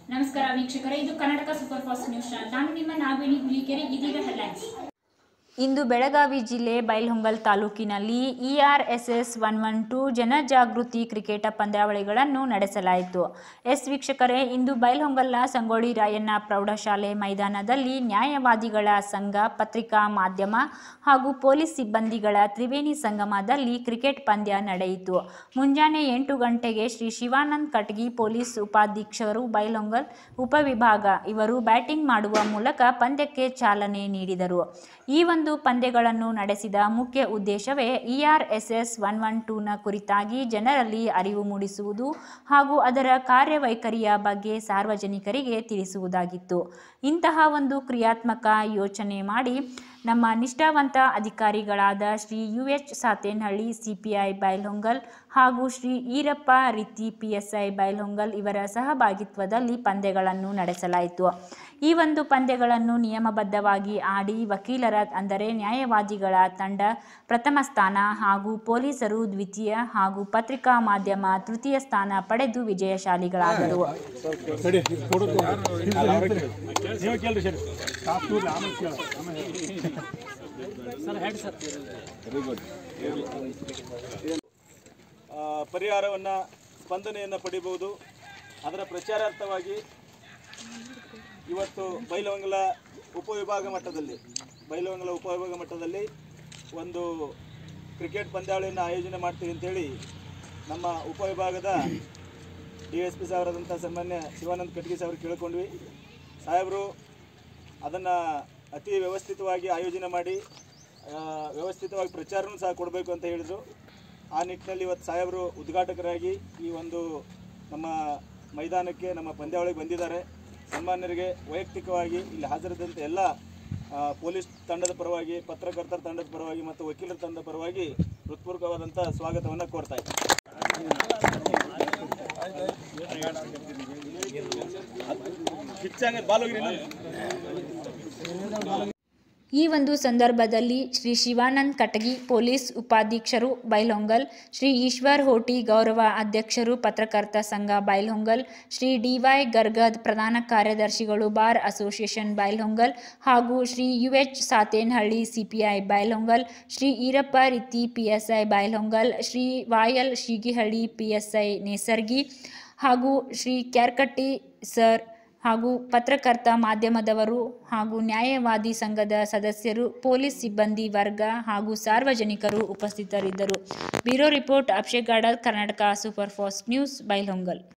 ನಮಸ್ಕಾರ ವೀಕ್ಷಕರೇ ಇದು Karnataka super fast news channel ನಾನು ನಿಮ್ಮ ನಾಗವೇಣಿ ಹುಲಿಕೆರೆ ಇದೀಗ ಹೆಡ್ಲೈನ್ಸ್ ಇಂದು ಬೆಳಗಾವಿ ಜಿಲ್ಲೆ ಬೈಲ್ಹೊಂಗಲ್ ತಾಲೂಕಿನಲ್ಲಿ ಇಆರ್ಎಸ್ಎಸ್ ಒನ್ ಒನ್ ಟೂ ಜನಜಾಗೃತಿ ಕ್ರಿಕೆಟ್ ಪಂದ್ಯಾವಳಿಗಳನ್ನು ನಡೆಸಲಾಯಿತು ಎಸ್ ವೀಕ್ಷಕರೇ ಇಂದು ಬೈಲ್ಹೊಂಗಲ್ನ ಸಂಗೊಳ್ಳಿ ರಾಯಣ್ಣ ಪ್ರೌಢಶಾಲೆ ಮೈದಾನದಲ್ಲಿ ನ್ಯಾಯವಾದಿಗಳ ಸಂಘ ಪತ್ರಿಕಾ ಮಾಧ್ಯಮ ಹಾಗೂ ಪೊಲೀಸ್ ಸಿಬ್ಬಂದಿಗಳ ತ್ರಿವೇಣಿ ಸಂಗಮದಲ್ಲಿ ಕ್ರಿಕೆಟ್ ಪಂದ್ಯ ನಡೆಯಿತು ಮುಂಜಾನೆ ಎಂಟು ಗಂಟೆಗೆ ಶ್ರೀ ಶಿವಾನಂದ್ ಕಟ್ಗಿ ಪೊಲೀಸ್ ಉಪಾಧೀಕ್ಷಕರು ಬೈಲೊಂಗಲ್ ಉಪವಿಭಾಗ ಇವರು ಬ್ಯಾಟಿಂಗ್ ಮಾಡುವ ಮೂಲಕ ಪಂದ್ಯಕ್ಕೆ ಚಾಲನೆ ನೀಡಿದರು ಈ ಒಂದು ಪಂದ್ಯಗಳನ್ನು ನಡೆಸಿದ ಮುಖ್ಯ ಉದ್ದೇಶವೇ ಇಆರ್ಎಸ್ಎಸ್ ಒನ್ ಒನ್ ಟೂನ ಕುರಿತಾಗಿ ಜನರಲ್ಲಿ ಅರಿವು ಮೂಡಿಸುವುದು ಹಾಗೂ ಅದರ ಕಾರ್ಯವೈಖರಿಯ ಬಗ್ಗೆ ಸಾರ್ವಜನಿಕರಿಗೆ ತಿಳಿಸುವುದಾಗಿತ್ತು ಇಂತಹ ಒಂದು ಕ್ರಿಯಾತ್ಮಕ ಯೋಚನೆ ಮಾಡಿ ನಮ್ಮ ನಿಷ್ಠಾವಂತ ಅಧಿಕಾರಿಗಳಾದ Shri U H Sathenahalli CPI Bailhongal ಹಾಗೂ Shri Eerappa Riti P S I Bailhongal ಇವರ ಸಹಭಾಗಿತ್ವದಲ್ಲಿ ಪಂದ್ಯಗಳನ್ನು ನಡೆಸಲಾಯಿತು ಈ ಒಂದು ಪಂದ್ಯಗಳನ್ನು ನಿಯಮಬದ್ಧವಾಗಿ ಆಡಿ ವಕೀಲರ ಅಂದರೆ ನ್ಯಾಯವಾದಿಗಳ ತಂಡ ಪ್ರಥಮ ಸ್ಥಾನ ಹಾಗೂ ಪೊಲೀಸರು ದ್ವಿತೀಯ ಹಾಗೂ ಪತ್ರಿಕಾ ಮಾಧ್ಯಮ ತೃತೀಯ ಸ್ಥಾನ ಪಡೆದು ವಿಜಯಶಾಲಿಗಳಾದರು ಸರಿ ಫೋಟೋ ನೀವು ಕೇಳ್ರಿ ಸರಿ ಸ್ಟಾಫ್ ಕೂಡ್ಲಿ ಆಮೇಲೆ ಕೇಳ ಆಮೇಲೆ ಆ, ಪರಿಹಾರವನ್ನು ಸ್ಪಂದನೆಯನ್ನು ಪಡಿಬಹುದು ಅದರ ಪ್ರಚಾರಾರ್ಥವಾಗಿ ಇವತ್ತು ಬೈಲವಂಗಲ ಉಪವಿಭಾಗ ಮಟ್ಟದಲ್ಲಿ ಬೈಲವಂಗಲ ಉಪವಿಭಾಗ ಮಟ್ಟದಲ್ಲಿ ಒಂದು ಕ್ರಿಕೆಟ್ ಪಂದ್ಯಾವಳಿಯನ್ನು ಆಯೋಜನೆ ಮಾಡ್ತೀವಿ ಅಂತೇಳಿ ನಮ್ಮ ಉಪವಿಭಾಗದ ಡಿ ಎಸ್ ಪಿ ಸಾಹೇಬರಾದಂಥ ಸನ್ಮಾನ್ಯ ಶಿವಾನಂದ ಕಟ್ಗಿ ಸಾಹೇಬ್ರು ಕೇಳ್ಕೊಂಡ್ವಿ ಸಾಹೇಬರು ಅದನ್ನು ಅತಿ ವ್ಯವಸ್ಥಿತವಾಗಿ ಆಯೋಜನೆ ಮಾಡಿ ಆ, ವ್ಯವಸ್ಥಿತವಾಗಿ ಪ್ರಚಾರನೂ ಸಹ ಕೊಡಬೇಕು ಅಂತ ಹೇಳಿದರು ಆ ನಿಟ್ಟಿನಲ್ಲಿ ಇವತ್ತು ಸಾಹೇಬರು ಉದ್ಘಾಟಕರಾಗಿ ಈ ಒಂದು ನಮ್ಮ ಮೈದಾನಕ್ಕೆ ನಮ್ಮ ಪಂದ್ಯಾವಳಿಗೆ ಬಂದಿದ್ದಾರೆ ಸನ್ಮಾನ್ಯರಿಗೆ ವೈಯಕ್ತಿಕವಾಗಿ ಇಲ್ಲಿ ಹಾಜರಿದ್ದಂಥ ಎಲ್ಲ ಆ, ಪೊಲೀಸ್ ತಂಡದ ಪರವಾಗಿ ಪತ್ರಕರ್ತರ ತಂಡದ ಪರವಾಗಿ ಮತ್ತು ವಕೀಲರ ತಂಡದ ಪರವಾಗಿ ಹೃತ್ಪೂರ್ವಕವಾದಂಥ ಸ್ವಾಗತವನ್ನು ಕೋರ್ತಾ ಇದ್ದೀನಿ ಕಿಚ್ಚಂಗ ಬಾಲೋಗಿರಿ ಈ ಒಂದು ಸಂದರ್ಭದಲ್ಲಿ ಶ್ರೀ ಶಿವಾನಂದ್ ಕಟಗಿ ಪೊಲೀಸ್ ಉಪಾಧೀಕ್ಷರು ಬೈಲೊಂಗಲ್ ಶ್ರೀ ಈಶ್ವರ್ ಹೋಟಿ ಗೌರವ ಅಧ್ಯಕ್ಷರು ಪತ್ರಕರ್ತ ಸಂಘ ಬೈಲೊಂಗಲ್ ಶ್ರೀ ಡಿವೈ ಗರ್ಗದ್ ಪ್ರಧಾನ ಕಾರ್ಯದರ್ಶಿಗಳು ಬಾರ್ ಅಸೋಸಿಯೇಷನ್ ಬೈಲೊಂಗಲ್ ಹಾಗೂ Shri U H Sathenahalli CPI Bailhongal Shri Eerappa Riti PSI Bailhongal Shri Vayal Shigihalli PSI Nesargi ಹಾಗೂ ಶ್ರೀ ಕ್ಯಾರ್ಕಟ್ಟಿ ಸರ್ ಹಾಗೂ ಪತ್ರಕರ್ತ ಮಾಧ್ಯಮದವರು ಹಾಗೂ ನ್ಯಾಯವಾದಿ ಸಂಘದ ಸದಸ್ಯರು ಪೊಲೀಸ್ ಸಿಬ್ಬಂದಿ ವರ್ಗ ಹಾಗೂ ಸಾರ್ವಜನಿಕರು ಉಪಸ್ಥಿತರಿದ್ದರು bureau report Abhishek Gadal Karnataka super fast news Bailhongal